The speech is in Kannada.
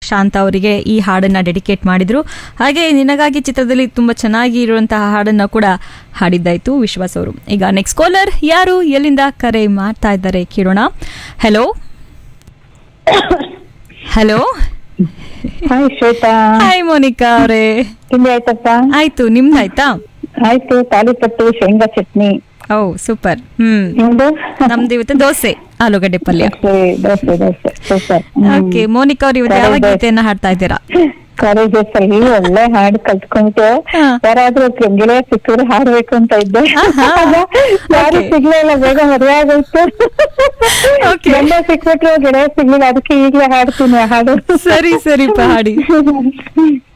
ಶಾಂತ ಅವರಿಗೆ ಈ ಹಾಡನ್ನ ಡೆಡಿಕೇಟ್ ಮಾಡಿದ್ರು ಹಾಗೆ ನಿನಗಾಗಿ ಚಿತ್ರದಲ್ಲಿ ತುಂಬಾ ಚೆನ್ನಾಗಿ ಇರುವಂತಹ ಹಾಡನ್ನ ಕೂಡ ಹಾಡಿದ್ದಾಯ್ತು ವಿಶ್ವಾಸ್ ಅವರು ಈಗ ನೆಕ್ಸ್ಟ್ ಕಾಲರ್ ಯಾರು ಎಲ್ಲಿಂದ ಕರೆ ಮಾಡ್ತಾ ಇದ್ದಾರೆ ಕೇಳೋಣ hello hello hi Shweta hi Monika ಅವರೇ ತಿಂಡಿ ಆಯ್ತಪ್ಪ ಆಯ್ತು ನಿಮ್ದಾಯ್ತಾ ಆಯ್ತು ತಾಲಿಪಟ್ಟು ಶೇಂಗಾ ಚಟ್ನಿ ಓ ಸೂಪರ್ ಹ್ಮ್ ನಿಮ್ದು ನಮ್ದು ಇವತ್ತು ದೋಸೆ ಆಲೂಗಡ್ಡೆ ಪಲ್ಯ ದೋಸೆ ದೋಸೆ ದೋಸೆ ಸೂಪರ್ ಓಕೆ ಮೋನಿಕಾ ಅವ್ರು ಇವತ್ತು ಯಾವ ಗೀತೆಯನ್ನ ಹಾಡ್ತಾ ಇದ್ದೀರಾ ಕಾಲೇಜ್ ಅಲ್ಲಿ ಒಳ್ಳೆ ಹಾಡು ಕಲ್ತ್ಕೊಂಡ್ಬಿಟ್ಟು ಹಾ. ಯಾರಾದ್ರೂ ಒಬ್ರು ಗೆಳೆಯ ಸಿಕ್ಕಿದ್ರೆ ಹಾಡ್ಬೇಕು ಅಂತ ಇದ್ದೆ ಆಹಾ. ಯಾರು Okay. ಸಿಗ್ಲಿಲ್ಲ ಬೇಗ ಮದುವೆ ಆಗೋಯ್ತು Okay. ಗಂಡ ಸಿಕ್ಬಿಟ್ರು ಗೆಳೆಯ ಸಿಗ್ಲಿಲ್ಲ ಅದಕ್ಕೆ ಈಗ್ಲೇ ಹಾಡ್ತೀನಿ ಆ ಹಾಡು ಸರಿ ಸರಿಪ್ಪ ಹಾಡಿ